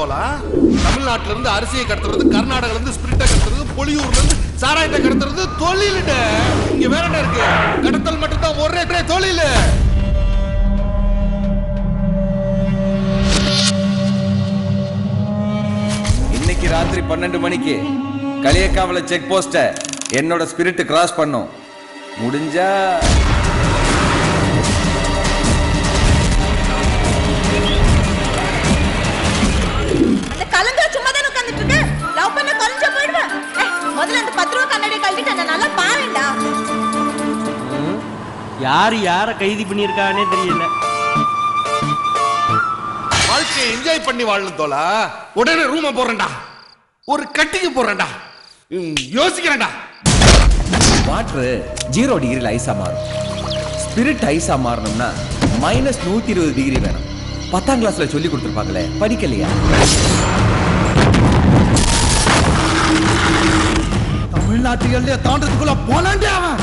தோலா தமிழ்நாட்டுல இருந்து அரிசியை கடத்துறது கர்நாடகால இருந்து ஸ்பிரிட்டை கடத்துறது பொலியூர்ல இருந்து சாராயத்தை கடத்துறது தொழிலுட இங்க வேற என்ன இருக்கு கடத்தல் மட்டும் தான் ஒரே தொழில் இன்னைக்கு ராத்திரி பன்னெண்டு மணிக்கு களியக்காவல செக் போஸ்ட என்னோட ஸ்பிரிட் கிராஸ் பண்ணும் முடிஞ்சா அந்த கலங்கா சும்மா தானே உட்காந்துட்டு இருக்கு லவ் பண்ண தொலைஞ்சா போயிடுவேன் ஏய், முதல்ல அந்த பத்து ரூபா கண்ணாடியை கழட்டிட்டு என்ன நல்லா பாருடா யார் யாரை கைது பண்ணியிருக்கானே தெரியல வாழ்க்கையை என்ஜாய் பண்ணி வாழணும் தோலா உடனே ரூம போறேன்டா ஒரு கட்டிக்கு போறேன்டா ம், யோசிக்கிறேன்டா வாட்டர் ஜீரோ டிகிரியில் ஐஸா மாறும் ஸ்பிரிட் ஐஸா மாறணும்னா மைனஸ் நூத்தி இருபது டிகிரி வேணும் பத்தாம் கிளாஸ்ல சொல்லி கொடுத்துருப்பாங்களே படிக்கலையா தமிழ்நாட்டு எல்லையை தாண்டதுக்குள்ள போனாண்டே அவன்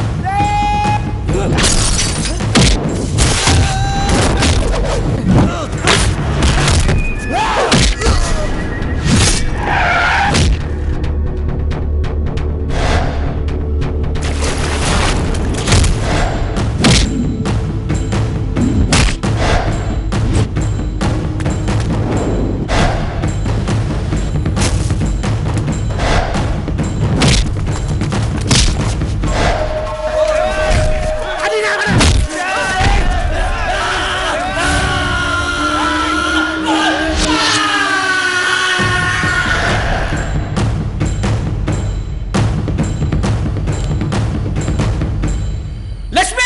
லட்சுமி